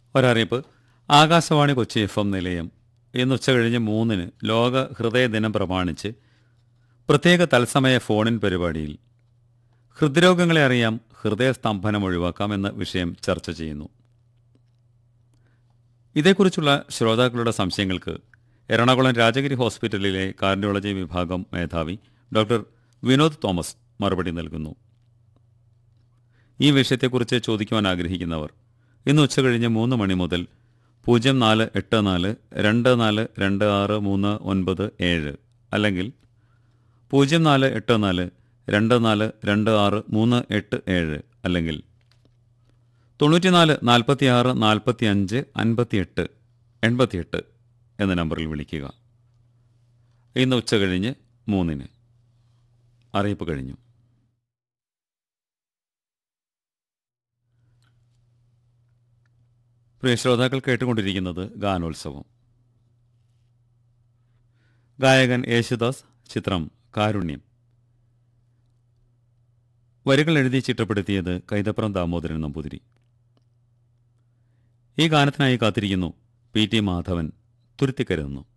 ഒരറിയിപ്പ് Akashvani Kochi F M നിലയം ഇന്ന് ഉച്ചകഴിഞ്ഞ് മൂന്നിന് ലോക ഹൃദയ ദിനം പ്രമാണിച്ച് പ്രത്യേക തത്സമയ ഫോണിൻ പരിപാടിയിൽ ഹൃദ്രോഗങ്ങളെ അറിയാം ഹൃദയസ്തംഭനം ഒഴിവാക്കാം എന്ന വിഷയം ചർച്ച ചെയ്യുന്നു ഇതേക്കുറിച്ചുള്ള ശ്രോതാക്കളുടെ സംശയങ്ങൾക്ക് എറണാകുളം രാജഗിരി ഹോസ്പിറ്റലിലെ കാർഡിയോളജി വിഭാഗം മേധാവി ഡോക്ടർ വിനോദ് തോമസ് മറുപടി നൽകുന്നു ഈ വിഷയത്തെക്കുറിച്ച് ചോദിക്കുവാൻ ആഗ്രഹിക്കുന്നവർ ഇന്ന് ഉച്ചകഴിഞ്ഞ് മൂന്ന് മണി മുതൽ പൂജ്യം നാല് എട്ട് നാല് രണ്ട് നാല് രണ്ട് ആറ് മൂന്ന് ഒൻപത് ഏഴ് അല്ലെങ്കിൽ പൂജ്യം നാല് എട്ട് നാല് രണ്ട് നാല് രണ്ട് ആറ് മൂന്ന് എട്ട് ഏഴ് അല്ലെങ്കിൽ തൊണ്ണൂറ്റിനാല് നാൽപ്പത്തി ആറ് നാൽപ്പത്തി അഞ്ച് അൻപത്തിയെട്ട് എൺപത്തിയെട്ട് എന്ന നമ്പറിൽ വിളിക്കുക ഇന്ന് ഉച്ചകഴിഞ്ഞ് മൂന്നിന് അറിയിപ്പ് കഴിഞ്ഞു പ്രിയ ശ്രോതാക്കൾ കേട്ടുകൊണ്ടിരിക്കുന്നത് ഗാനോത്സവം ഗായകൻ യേശുദാസ് ചിത്രം കാരുണ്യം വരികൾ എഴുതി ചിട്ടപ്പെടുത്തിയത് കൈതപ്രം ദാമോദരൻ നമ്പൂതിരി ഈ ഗാനത്തിനായി കാത്തിരിക്കുന്നു പി ടി മാധവൻ തുരുത്തിക്കരുതുന്നു